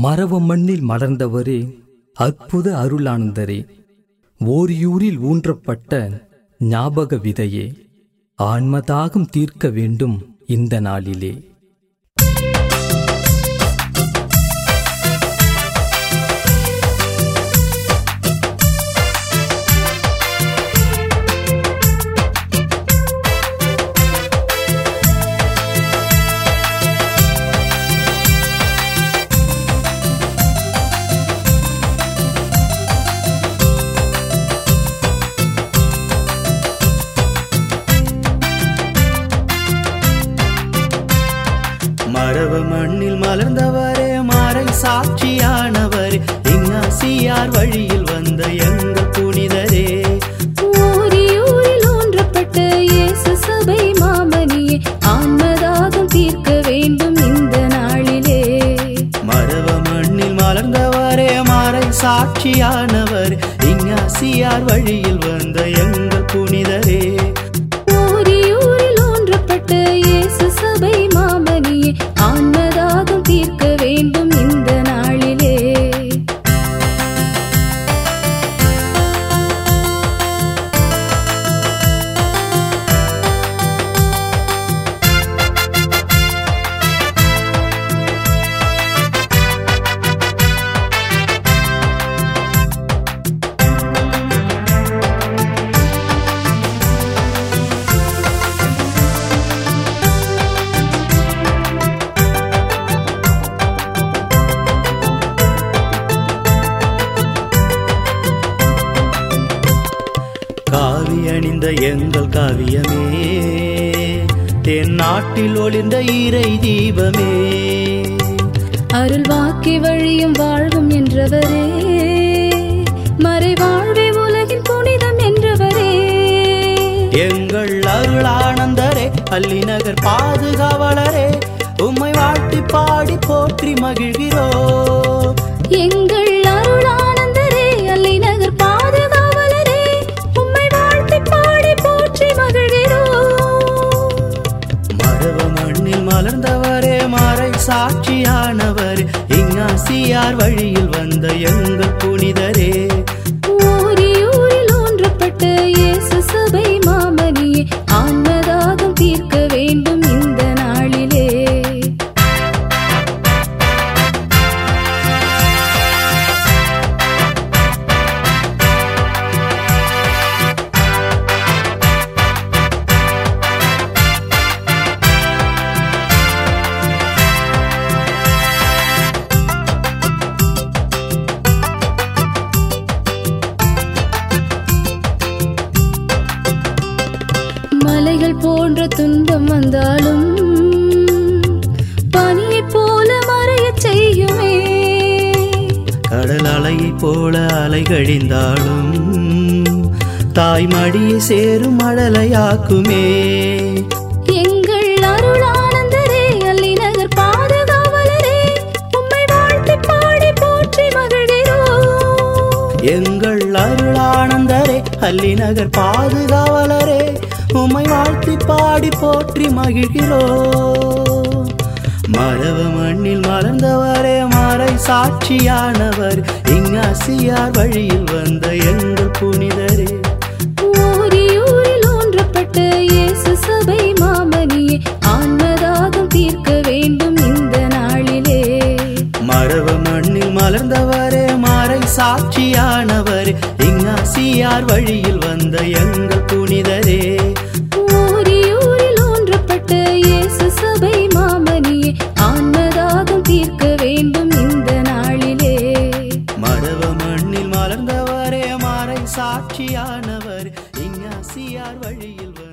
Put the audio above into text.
மரவ மண்ணில் மலர்ந்தவரே அற்புத அருளானந்தரே ஓரியூரில் ஊன்றப்பட்ட ஞாபக விதையே ஆன்மதாகம் தீர்க்க வேண்டும் இந்த நாளிலே மரவ மண்ணில் மலர்ந்தவரே மாறை சாட்சியானவரே இன்னாசியார் வழியில் வந்த எங்கள் புனிதரே ஊரியூரில் ஊன்றப்பட்ட இயேசு சபை மாமணியே ஆன்மதாகம் தீர்க்க வேண்டும் இந்த நாளிலே மரவ மண்ணில் மலர்ந்தவரே மாறை சாட்சியானவர் இன்னாசியார் வழியில் வந்த எங்கள் புனிதரே ஊரியூரில் ஊன்றப்பட்ட இயேசு சபை மாமணியே ஆன்மதாகம் தீர்க்க வேண்டும் இந்த நாளிலே காவி அணிந்த எங்கள் காவியமே தென் நாட்டில் ஒளிர்ந்த இறை தீபமே அருள் வாக்கி வழியும் வாழ்வும் என்றவரே மறைவாழ்வே உலகின் புனிதம் என்றவரே எங்கள் அருளானந்தரே பள்ளி நகர் பாதுகாவலரே உம்மை வாழ்த்தி பாடி போற்றி மகிழ்கிறோம் எங்கள் அருளானந்தரே அல்லி நகர் பாதுகாவலரே உம்மை வாழ்த்தி பாடி போற்றி மகிழ்கிறோம் மரவ மண்ணில் மலர்ந்தவரே மறை சாட்சியானவர் இங்காசியார் வழியில் வந்த எங்கள் புனிதரே ஊரியூரில் ஊன்றப்பட்ட இயேசு சபை மாமணியே ஆன்மதாகம் தீர்க்க வேண்டும் இந்த நாளிலே மலைகள் போன்ற துன்பம் வந்தாலும் பனியைப் போல மறையச் செய்யுமே கடல் அலையைப் போல அலை கழிந்தாலும் தாய் மடியை சேரும் மழலையாக்குமே எங்கள் அருளானந்தரே அல்லி நகர் பாதுகாவலரே உம்மை வாழ்த்தி பாடி போற்றி மகிழ்கிறோம் எங்கள் அருளானந்தரே அல்லி நகர் பாதுகாவலரே உம்மை வாழ்த்தி பாடி போற்றி மகிழ்கிறோம் மரவ மண்ணில் மலர்ந்தவரே மறை சாட்சியானவர் இங்காசியார் வழியில் வந்த எங்கள் புனிதரே ஊரியூரில் ஊன்றப்பட்ட இயேசு சபை மாமணியே ஆன்மதாகம் தீர்க்க வேண்டும் இந்த நாளிலே மரவ மண்ணில் மலர்ந்தவரே மறை சாட்சியானவர் இங்காசியார் வழியில் வந்த எங்கள் புனிதரே ஊரியூரில் ஊன்றப்பட்ட இயேசு சபை மாமணியே ஆன்மதாகம் தீர்க்க வேண்டும் இந்த நாளிலே மரவ மண்ணில் மலர்ந்தவரே மறை சாட்சியானவர் இங்காசியார் வழியில்